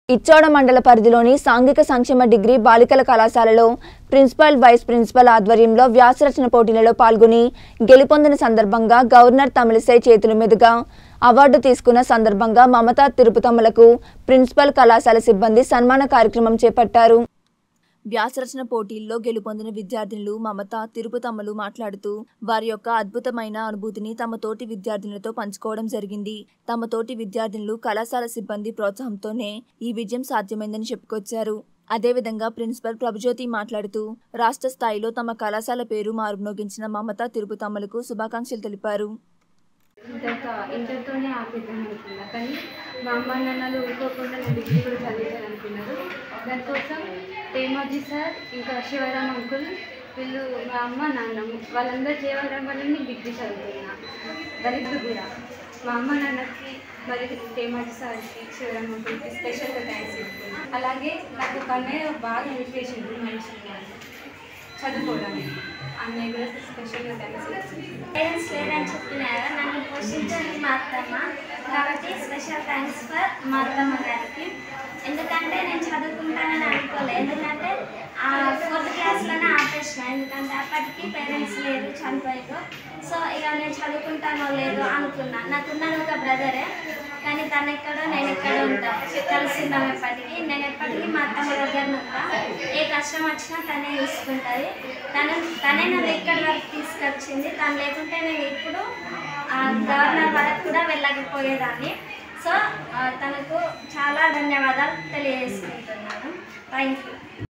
ఇచ్చోడ మండల పరిధిలోని సాంఘిక సంక్షేమ డిగ్రీ బాలికల కళాశాలలో ప్రిన్సిపల్ వైస్ ప్రిన్సిపల్ ఆధ్వర్యంలో వ్యాసరచన పోటీలలో పాల్గొని గెలుపొందిన సందర్భంగా గవర్నర్ తమిళిసై చేతుల మీదుగా అవార్డు తీసుకున్న సందర్భంగా మమతా తిరుపతమ్మలకు ప్రిన్సిపల్ కళాశాల సిబ్బంది సన్మాన కార్యక్రమం చేపట్టారు వ్యాసరచన పోటీల్లో గెలుపొందిన విద్యార్థినులు మమత తిరుపతమ్మలు మాట్లాడుతూ వారి యొక్క అద్భుతమైన అనుభూతిని తమ తోటి విద్యార్థినులతో పంచుకోవడం జరిగింది తమ తోటి విద్యార్థినులు కళాశాల సిబ్బంది ప్రోత్సాహంతోనే ఈ విజయం సాధ్యమైందని చెప్పుకొచ్చారు అదేవిధంగా ప్రిన్సిపల్ ప్రభుజ్యోతి మాట్లాడుతూ రాష్ట్ర స్థాయిలో తమ కళాశాల పేరు మారుమోగించిన మమత తిరుపతమ్మలకు శుభాకాంక్షలు తెలిపారు ఇంతతో ఇంటర్తోనే ఆపేద్దాం అనుకున్నా కానీ మా అమ్మ నాన్నలు ఊరుకోకుండా నేను డిగ్రీ కూడా చదివించాను అనుకున్నారు దానికోసం తేమాజీ సార్ ఇంకా శివరాం అంకుల్ వీళ్ళు మా అమ్మ నాన్న వాళ్ళందరూ చేయడం వల్ల నేను డిగ్రీ చదువుతున్నా దరిద్ర కూడా మా అమ్మ నాన్నకి మరి తేమాజీ సార్కి శివరాం అంకుల్కి స్పెషల్గా థ్యాంక్స్ చెప్తున్నా అలాగే నాకు ఒక అన్నయ్య బాగా హెల్ప్ చేసిండు మంచిగా చదువుకోవడానికి అన్నయ్య కూడా స్పెషల్గా థ్యాంక్స్ చెప్తున్నాను పేరెంట్స్ లేదని చెప్పినారు నన్ను పోషించండి మా అత్తమ్మ కాబట్టి స్పెషల్ థ్యాంక్స్ ఫర్ మా అత్తమ్మ గారికి ఎందుకంటే నేను చదువుకుంటానని అనుకోలేదు ఎందుకంటే ఆ ఫోర్త్ క్లాస్లోనే ఆపేసిన ఎందుకంటే అప్పటికి పేరెంట్స్ లేరు చనిపోయారు సో ఇక నేను చదువుకుంటానో లేదో అనుకున్నా నాకున్నది ఒక బ్రదరే కానీ తను ఎక్కడో నేను ఎక్కడో ఉంటా కలిసిందాం ఎప్పటికీ నేను ఎప్పటికీ మా అత్తమ్మ దగ్గర ఉంటా ఏ కష్టం వచ్చినా తనే చూసుకుంటుంది తను తనే నన్ను ఇక్కడి వరకు తీసుకొచ్చింది తను లేకుంటే నేను ఇప్పుడు ఆ, గవర్నర్ వరకు కూడా వెళ్ళకపోయేదాన్ని సో ఆ, తనకు చాలా ధన్యవాదాలు తెలియజేసుకుంటున్నాను థ్యాంక్ యూ